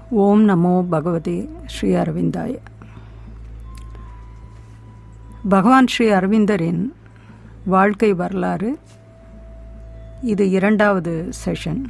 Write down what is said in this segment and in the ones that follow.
ஓம் நமோ பகவதே ஸ்ரீ அரவிந்தாய பகவான் ஸ்ரீ அரவிந்தரின் வாழ்க்கை வரலாறு இது இரண்டாவது செஷன்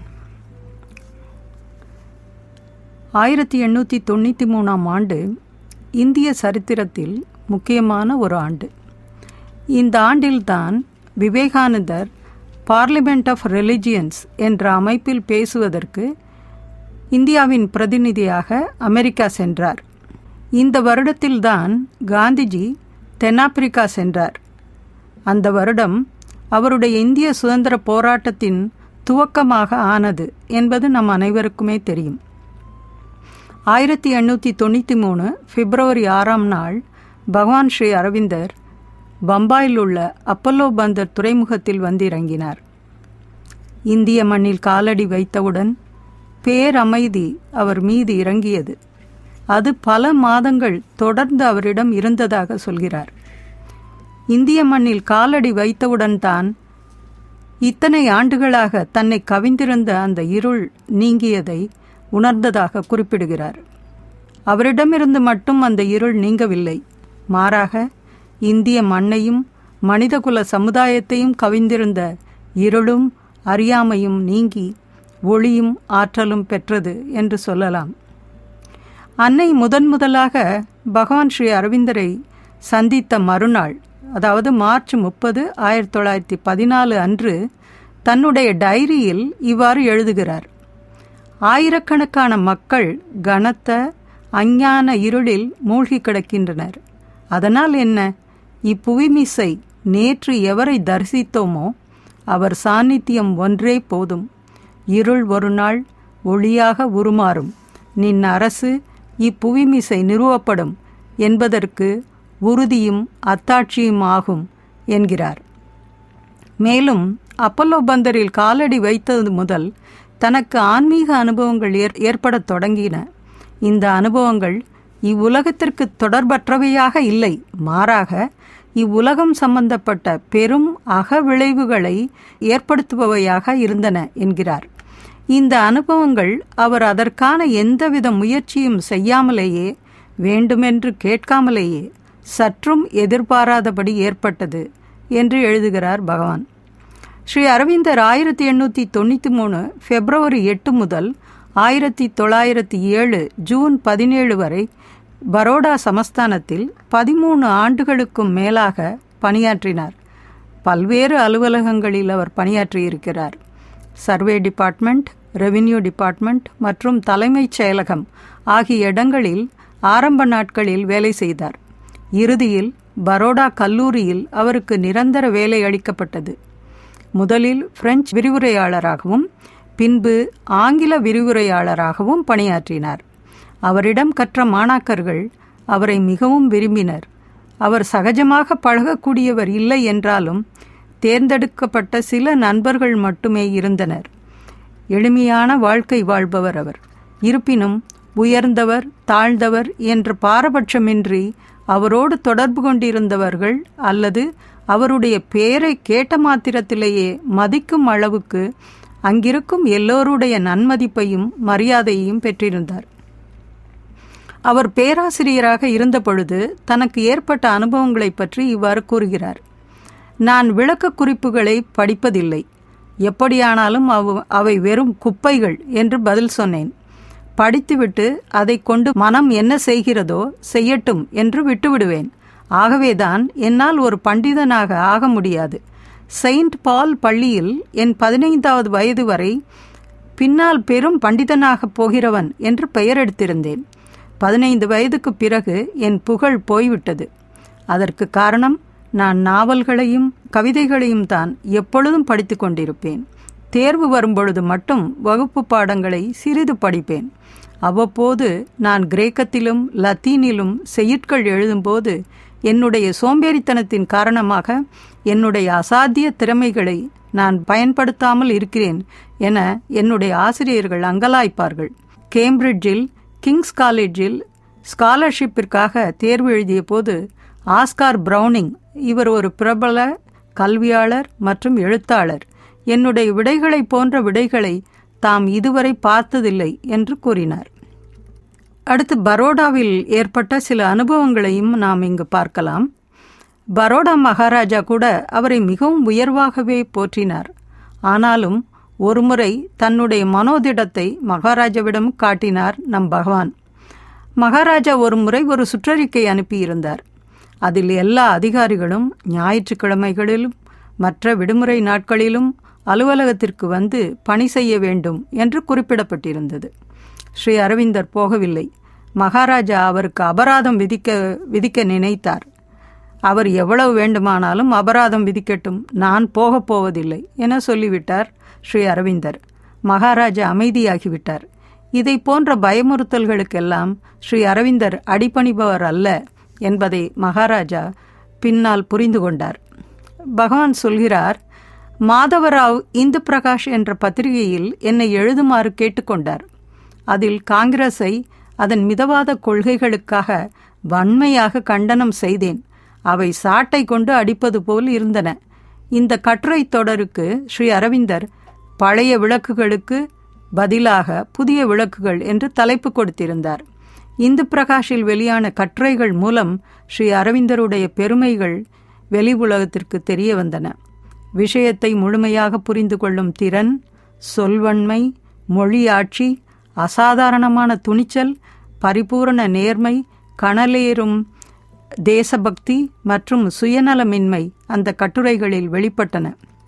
ஆயிரத்தி எண்ணூற்றி தொண்ணூற்றி மூணாம் ஆண்டு இந்திய சரித்திரத்தில் முக்கியமான ஒரு ஆண்டு இந்த ஆண்டில்தான் விவேகானந்தர் பார்லிமெண்ட் ஆஃப் ரிலிஜியன்ஸ் என்ற அமைப்பில் பேசுவதற்கு இந்தியாவின் பிரதிநிதியாக அமெரிக்கா சென்றார் இந்த வருடத்தில்தான் காந்திஜி தென்னாப்பிரிக்கா சென்றார் அந்த வருடம் அவருடைய இந்திய சுதந்திர போராட்டத்தின் துவக்கமாக ஆனது என்பது நம் அனைவருக்குமே தெரியும் ஆயிரத்தி எண்ணூற்றி தொண்ணூற்றி மூணு பிப்ரவரி ஆறாம் நாள் பகவான் ஸ்ரீ அரவிந்தர் பம்பாயில் உள்ள அப்பல்லோ பந்தர் துறைமுகத்தில் வந்திறங்கினார் இந்திய மண்ணில் காலடி வைத்தவுடன் பேரமைதி அவர் மீது இறங்கியது அது பல மாதங்கள் தொடர்ந்து அவரிடம் இருந்ததாக சொல்கிறார் இந்திய மண்ணில் காலடி வைத்தவுடன் தான் இத்தனை ஆண்டுகளாக தன்னை கவிந்திருந்த அந்த இருள் நீங்கியதை உணர்ந்ததாக குறிப்பிடுகிறார் அவரிடமிருந்து மட்டும் அந்த இருள் நீங்கவில்லை மாறாக இந்திய மண்ணையும் மனிதகுல சமுதாயத்தையும் கவிந்திருந்த இருளும் அறியாமையும் நீங்கி ஒளியும் ஆற்றலும் பெற்றது என்று சொல்லலாம் அன்னை முதன் முதலாக பகவான் ஸ்ரீ அரவிந்தரை சந்தித்த மறுநாள் அதாவது மார்ச் முப்பது ஆயிரத்தி தொள்ளாயிரத்தி பதினாலு அன்று தன்னுடைய டைரியில் இவ்வாறு எழுதுகிறார் ஆயிரக்கணக்கான மக்கள் கனத்த அஞ்ஞான இருளில் மூழ்கி கிடக்கின்றனர் அதனால் என்ன இப்புவிமிசை நேற்று எவரை தரிசித்தோமோ அவர் சாநித்தியம் ஒன்றே போதும் இருள் ஒரு நாள் ஒளியாக உருமாறும் நின் அரசு இப்புவிமிசை நிறுவப்படும் என்பதற்கு உறுதியும் அத்தாட்சியும் ஆகும் என்கிறார் மேலும் அப்பல்லோ பந்தரில் காலடி வைத்தது முதல் தனக்கு ஆன்மீக அனுபவங்கள் ஏற் ஏற்படத் தொடங்கின இந்த அனுபவங்கள் இவ்வுலகத்திற்கு தொடர்பற்றவையாக இல்லை மாறாக இவ்வுலகம் சம்பந்தப்பட்ட பெரும் அக விளைவுகளை ஏற்படுத்துபவையாக இருந்தன என்கிறார் இந்த அனுபவங்கள் அவர் அதற்கான எந்தவித முயற்சியும் செய்யாமலேயே வேண்டுமென்று கேட்காமலேயே சற்றும் எதிர்பாராதபடி ஏற்பட்டது என்று எழுதுகிறார் பகவான் ஸ்ரீ அரவிந்தர் ஆயிரத்தி எண்ணூற்றி தொண்ணூற்றி மூணு பிப்ரவரி எட்டு முதல் ஆயிரத்தி தொள்ளாயிரத்தி ஏழு ஜூன் பதினேழு வரை பரோடா சமஸ்தானத்தில் பதிமூணு ஆண்டுகளுக்கும் மேலாக பணியாற்றினார் பல்வேறு அலுவலகங்களில் அவர் பணியாற்றியிருக்கிறார் சர்வே டிபார்ட்மெண்ட் ரெவின்யூ டிபார்ட்மெண்ட் மற்றும் தலைமைச் செயலகம் ஆகிய இடங்களில் ஆரம்ப நாட்களில் வேலை செய்தார் இறுதியில் பரோடா கல்லூரியில் அவருக்கு நிரந்தர வேலை அளிக்கப்பட்டது முதலில் பிரெஞ்சு விரிவுரையாளராகவும் பின்பு ஆங்கில விரிவுரையாளராகவும் பணியாற்றினார் அவரிடம் கற்ற மாணாக்கர்கள் அவரை மிகவும் விரும்பினர் அவர் சகஜமாக பழகக்கூடியவர் இல்லை என்றாலும் தேர்ந்தெடுக்கப்பட்ட சில நண்பர்கள் மட்டுமே இருந்தனர் எளிமையான வாழ்க்கை வாழ்பவர் அவர் இருப்பினும் உயர்ந்தவர் தாழ்ந்தவர் என்ற பாரபட்சமின்றி அவரோடு தொடர்பு கொண்டிருந்தவர்கள் அல்லது அவருடைய பெயரை கேட்ட மாத்திரத்திலேயே மதிக்கும் அளவுக்கு அங்கிருக்கும் எல்லோருடைய நன்மதிப்பையும் மரியாதையையும் பெற்றிருந்தார் அவர் பேராசிரியராக இருந்தபொழுது தனக்கு ஏற்பட்ட அனுபவங்களை பற்றி இவ்வாறு கூறுகிறார் நான் விளக்க குறிப்புகளை படிப்பதில்லை எப்படியானாலும் அவ அவை வெறும் குப்பைகள் என்று பதில் சொன்னேன் படித்துவிட்டு அதை கொண்டு மனம் என்ன செய்கிறதோ செய்யட்டும் என்று விட்டுவிடுவேன் ஆகவேதான் என்னால் ஒரு பண்டிதனாக ஆக முடியாது செயின்ட் பால் பள்ளியில் என் பதினைந்தாவது வயது வரை பின்னால் பெரும் பண்டிதனாக போகிறவன் என்று பெயர் எடுத்திருந்தேன் பதினைந்து வயதுக்கு பிறகு என் புகழ் போய்விட்டது அதற்கு காரணம் நான் நாவல்களையும் கவிதைகளையும் தான் எப்பொழுதும் படித்து கொண்டிருப்பேன் தேர்வு வரும்பொழுது மட்டும் வகுப்பு பாடங்களை சிறிது படிப்பேன் அவ்வப்போது நான் கிரேக்கத்திலும் லத்தீனிலும் செய்யுட்கள் எழுதும்போது என்னுடைய சோம்பேறித்தனத்தின் காரணமாக என்னுடைய அசாத்திய திறமைகளை நான் பயன்படுத்தாமல் இருக்கிறேன் என என்னுடைய ஆசிரியர்கள் அங்கலாய்ப்பார்கள் கேம்பிரிட்ஜில் கிங்ஸ் காலேஜில் ஸ்காலர்ஷிப்பிற்காக தேர்வு எழுதிய போது ஆஸ்கார் பிரவுனிங் இவர் ஒரு பிரபல கல்வியாளர் மற்றும் எழுத்தாளர் என்னுடைய விடைகளை போன்ற விடைகளை தாம் இதுவரை பார்த்ததில்லை என்று கூறினார் அடுத்து பரோடாவில் ஏற்பட்ட சில அனுபவங்களையும் நாம் இங்கு பார்க்கலாம் பரோடா மகாராஜா கூட அவரை மிகவும் உயர்வாகவே போற்றினார் ஆனாலும் ஒருமுறை தன்னுடைய மனோதிடத்தை மகாராஜாவிடம் காட்டினார் நம் பகவான் மகாராஜா ஒரு முறை ஒரு சுற்றறிக்கை அனுப்பியிருந்தார் அதில் எல்லா அதிகாரிகளும் ஞாயிற்றுக்கிழமைகளிலும் மற்ற விடுமுறை நாட்களிலும் அலுவலகத்திற்கு வந்து பணி செய்ய வேண்டும் என்று குறிப்பிடப்பட்டிருந்தது ஸ்ரீ அரவிந்தர் போகவில்லை மகாராஜா அவருக்கு அபராதம் விதிக்க விதிக்க நினைத்தார் அவர் எவ்வளவு வேண்டுமானாலும் அபராதம் விதிக்கட்டும் நான் போகப் போவதில்லை என சொல்லிவிட்டார் ஸ்ரீ அரவிந்தர் மகாராஜா அமைதியாகிவிட்டார் இதை போன்ற பயமுறுத்தல்களுக்கெல்லாம் ஸ்ரீ அரவிந்தர் அடிபணிபவர் அல்ல என்பதை மகாராஜா பின்னால் புரிந்து கொண்டார் பகவான் சொல்கிறார் மாதவராவ் இந்து பிரகாஷ் என்ற பத்திரிகையில் என்னை எழுதுமாறு கேட்டுக்கொண்டார் அதில் காங்கிரஸை அதன் மிதவாத கொள்கைகளுக்காக வன்மையாக கண்டனம் செய்தேன் அவை சாட்டை கொண்டு அடிப்பது போல் இருந்தன இந்த கட்டுரை தொடருக்கு ஸ்ரீ அரவிந்தர் பழைய விளக்குகளுக்கு பதிலாக புதிய விளக்குகள் என்று தலைப்பு கொடுத்திருந்தார் இந்து பிரகாஷில் வெளியான கட்டுரைகள் மூலம் ஸ்ரீ அரவிந்தருடைய பெருமைகள் வெளி உலகத்திற்கு தெரிய வந்தன விஷயத்தை முழுமையாக புரிந்து கொள்ளும் திறன் சொல்வன்மை மொழியாட்சி அசாதாரணமான துணிச்சல் பரிபூரண நேர்மை கனலேறும் தேசபக்தி மற்றும் சுயநலமின்மை அந்த கட்டுரைகளில் வெளிப்பட்டன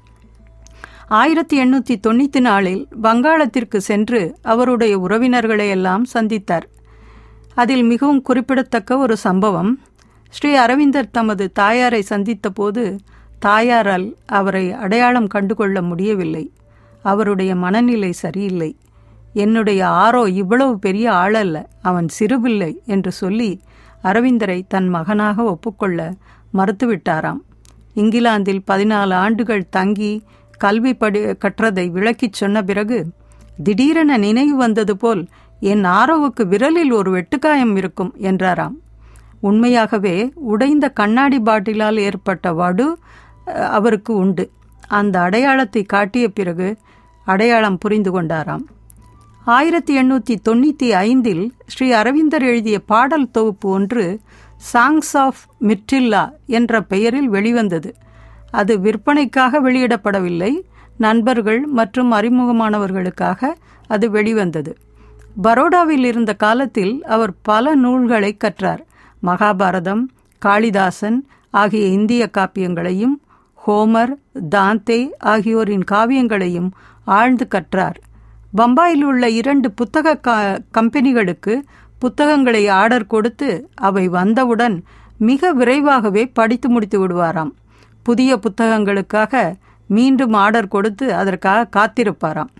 ஆயிரத்தி எண்ணூற்றி தொண்ணூற்றி நாலில் வங்காளத்திற்கு சென்று அவருடைய உறவினர்களை எல்லாம் சந்தித்தார் அதில் மிகவும் குறிப்பிடத்தக்க ஒரு சம்பவம் ஸ்ரீ அரவிந்தர் தமது தாயாரை சந்தித்த போது தாயாரால் அவரை அடையாளம் கண்டுகொள்ள முடியவில்லை அவருடைய மனநிலை சரியில்லை என்னுடைய ஆரோ இவ்வளவு பெரிய ஆளல்ல அவன் சிறுபிள்ளை என்று சொல்லி அரவிந்தரை தன் மகனாக ஒப்புக்கொள்ள மறுத்துவிட்டாராம் இங்கிலாந்தில் பதினாலு ஆண்டுகள் தங்கி கல்வி படி கற்றதை விளக்கிச் சொன்ன பிறகு திடீரென நினைவு வந்தது போல் என் ஆரோவுக்கு விரலில் ஒரு வெட்டுக்காயம் இருக்கும் என்றாராம் உண்மையாகவே உடைந்த கண்ணாடி பாட்டிலால் ஏற்பட்ட வடு அவருக்கு உண்டு அந்த அடையாளத்தை காட்டிய பிறகு அடையாளம் புரிந்து கொண்டாராம் ஆயிரத்தி எண்ணூற்றி தொண்ணூற்றி ஐந்தில் ஸ்ரீ அரவிந்தர் எழுதிய பாடல் தொகுப்பு ஒன்று சாங்ஸ் ஆஃப் மிற்றில்லா என்ற பெயரில் வெளிவந்தது அது விற்பனைக்காக வெளியிடப்படவில்லை நண்பர்கள் மற்றும் அறிமுகமானவர்களுக்காக அது வெளிவந்தது பரோடாவில் இருந்த காலத்தில் அவர் பல நூல்களை கற்றார் மகாபாரதம் காளிதாசன் ஆகிய இந்திய காப்பியங்களையும் ஹோமர் தாந்தே ஆகியோரின் காவியங்களையும் ஆழ்ந்து கற்றார் பம்பாயில் உள்ள இரண்டு புத்தக கம்பெனிகளுக்கு புத்தகங்களை ஆர்டர் கொடுத்து அவை வந்தவுடன் மிக விரைவாகவே படித்து முடித்து விடுவாராம் புதிய புத்தகங்களுக்காக மீண்டும் ஆர்டர் கொடுத்து அதற்காக காத்திருப்பாராம்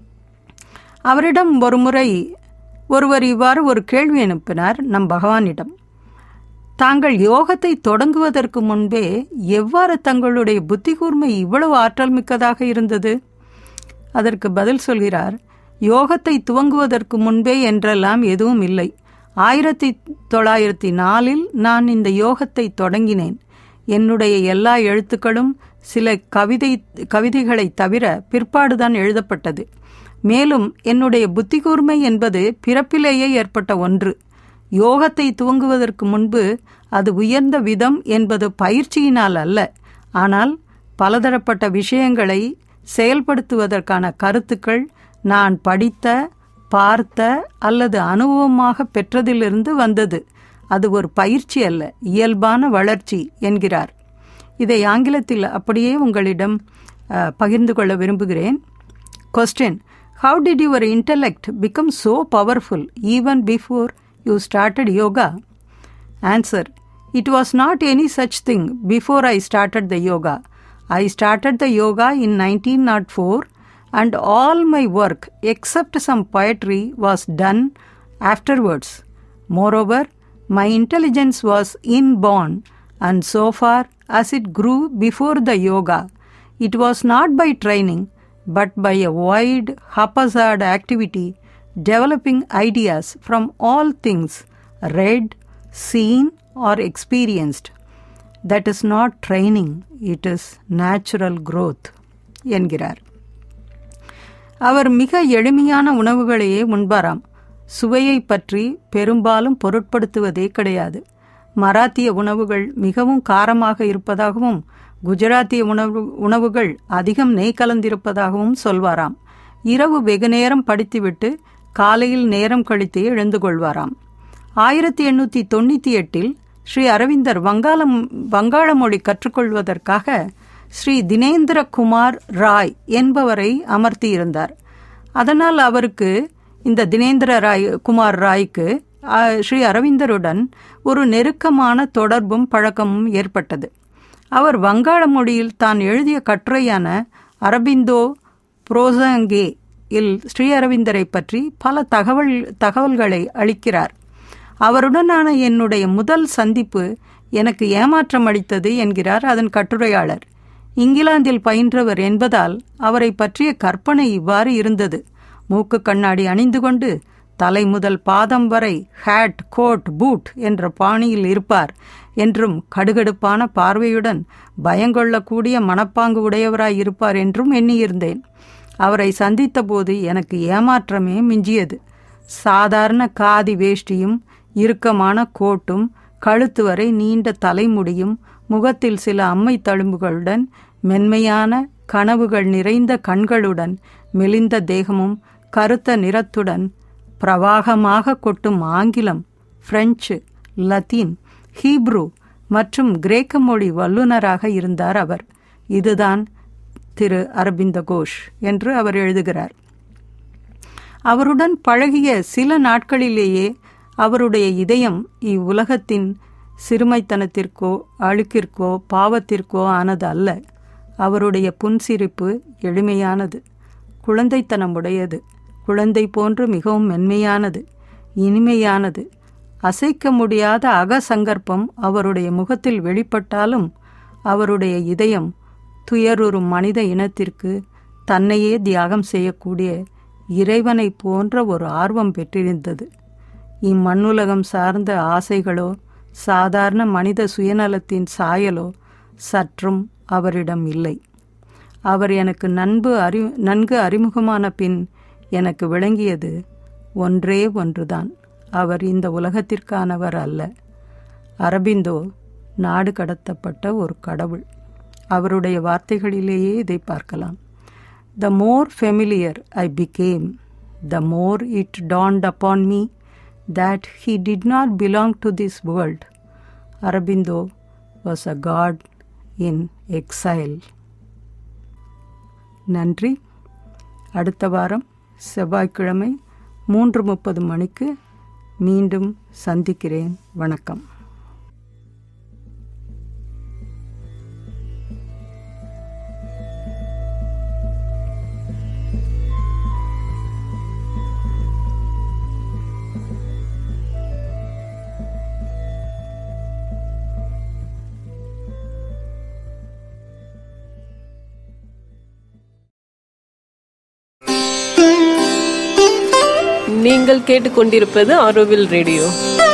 அவரிடம் ஒரு முறை ஒருவர் இவ்வாறு ஒரு கேள்வி அனுப்பினார் நம் பகவானிடம் தாங்கள் யோகத்தை தொடங்குவதற்கு முன்பே எவ்வாறு தங்களுடைய புத்தி கூர்மை இவ்வளவு ஆற்றல் மிக்கதாக இருந்தது அதற்கு பதில் சொல்கிறார் யோகத்தை துவங்குவதற்கு முன்பே என்றெல்லாம் எதுவும் இல்லை ஆயிரத்தி தொள்ளாயிரத்தி நாலில் நான் இந்த யோகத்தை தொடங்கினேன் என்னுடைய எல்லா எழுத்துக்களும் சில கவிதை கவிதைகளை தவிர பிற்பாடுதான் எழுதப்பட்டது மேலும் என்னுடைய புத்தி கூர்மை என்பது பிறப்பிலேயே ஏற்பட்ட ஒன்று யோகத்தை துவங்குவதற்கு முன்பு அது உயர்ந்த விதம் என்பது பயிற்சியினால் அல்ல ஆனால் பலதரப்பட்ட விஷயங்களை செயல்படுத்துவதற்கான கருத்துக்கள் நான் படித்த பார்த்த அல்லது அனுபவமாக பெற்றதிலிருந்து வந்தது அது ஒரு பயிற்சி அல்ல இயல்பான வளர்ச்சி என்கிறார் இதை ஆங்கிலத்தில் அப்படியே உங்களிடம் பகிர்ந்து கொள்ள விரும்புகிறேன் question how did your intellect become so powerful even before you started yoga answer it was not any such thing before I started the yoga I started the yoga in nineteen naught four and all my work except some poetry was done afterwards. Moreover, my intelligence was inborn, and so far as it grew before the yoga, it was not by training but by a wide, haphazard activity, developing ideas from all things read, seen, or experienced. That is not training, it is natural growth. என்கிறார் அவர் மிக எளிமையான உணவுகளையே உண்பாராம் சுவையை பற்றி பெரும்பாலும் பொருட்படுத்துவதே கிடையாது மராத்திய உணவுகள் மிகவும் காரமாக இருப்பதாகவும் குஜராத்திய உணவு உணவுகள் அதிகம் நெய் கலந்திருப்பதாகவும் சொல்வாராம் இரவு வெகுநேரம் படித்துவிட்டு காலையில் நேரம் கழித்து எழுந்து கொள்வாராம் ஆயிரத்தி எண்ணூற்றி தொண்ணூற்றி எட்டில் ஸ்ரீ அரவிந்தர் வங்காளம் வங்காள மொழி கற்றுக்கொள்வதற்காக ஸ்ரீ தினேந்திர குமார் ராய் என்பவரை அமர்த்தியிருந்தார் அதனால் அவருக்கு இந்த தினேந்திர ராய் குமார் ராய்க்கு ஸ்ரீ அரவிந்தருடன் ஒரு நெருக்கமான தொடர்பும் பழக்கமும் ஏற்பட்டது அவர் வங்காள மொழியில் தான் எழுதிய கட்டுரையான அரபிந்தோ புரோசங்கே இல் ஸ்ரீ அரவிந்தரை பற்றி பல தகவல் தகவல்களை அளிக்கிறார் அவருடனான என்னுடைய முதல் சந்திப்பு எனக்கு ஏமாற்றம் அளித்தது என்கிறார் அதன் கட்டுரையாளர் இங்கிலாந்தில் பயின்றவர் என்பதால் அவரை பற்றிய கற்பனை இவ்வாறு இருந்தது மூக்கு கண்ணாடி அணிந்து கொண்டு தலை முதல் பாதம் வரை ஹேட் கோட் பூட் என்ற பாணியில் இருப்பார் என்றும் கடுகடுப்பான பார்வையுடன் பயங்கொள்ளக்கூடிய மனப்பாங்கு உடையவராய் இருப்பார் என்றும் எண்ணியிருந்தேன் அவரை சந்தித்த போது எனக்கு ஏமாற்றமே மிஞ்சியது சாதாரண காதி வேஷ்டியும் இறுக்கமான கோட்டும் கழுத்து வரை நீண்ட தலைமுடியும் முகத்தில் சில அம்மை தழும்புகளுடன் மென்மையான கனவுகள் நிறைந்த கண்களுடன் மெலிந்த தேகமும் கருத்த நிறத்துடன் பிரவாகமாக கொட்டும் ஆங்கிலம் பிரெஞ்சு லத்தீன் ஹீப்ரு மற்றும் கிரேக்க மொழி வல்லுநராக இருந்தார் அவர் இதுதான் திரு அரபிந்த கோஷ் என்று அவர் எழுதுகிறார் அவருடன் பழகிய சில நாட்களிலேயே அவருடைய இதயம் இவ்வுலகத்தின் சிறுமைத்தனத்திற்கோ அழுக்கிற்கோ பாவத்திற்கோ ஆனது அல்ல அவருடைய புன்சிரிப்பு எளிமையானது குழந்தைத்தனமுடையது குழந்தை போன்று மிகவும் மென்மையானது இனிமையானது அசைக்க முடியாத அகசங்கற்பம் அவருடைய முகத்தில் வெளிப்பட்டாலும் அவருடைய இதயம் துயருறும் மனித இனத்திற்கு தன்னையே தியாகம் செய்யக்கூடிய இறைவனை போன்ற ஒரு ஆர்வம் பெற்றிருந்தது இம்மண்ணுலகம் சார்ந்த ஆசைகளோ சாதாரண மனித சுயநலத்தின் சாயலோ சற்றும் அவரிடம் இல்லை அவர் எனக்கு நன்பு அறி நன்கு அறிமுகமான பின் எனக்கு விளங்கியது ஒன்றே ஒன்றுதான் அவர் இந்த உலகத்திற்கானவர் அல்ல அரபிந்தோ நாடு கடத்தப்பட்ட ஒரு கடவுள் அவருடைய வார்த்தைகளிலேயே இதை பார்க்கலாம் the more familiar I became the more it dawned upon me that he did not belong to this world. Arabindo was a god in exile. நன்றி அடுத்த வாரம் செவ்வாய்க்கிழமை மூன்று முப்பது மணிக்கு மீண்டும் சந்திக்கிறேன் வணக்கம் நீங்கள் கேட்டுக்கொண்டிருப்பது ஆரோவில் ரேடியோ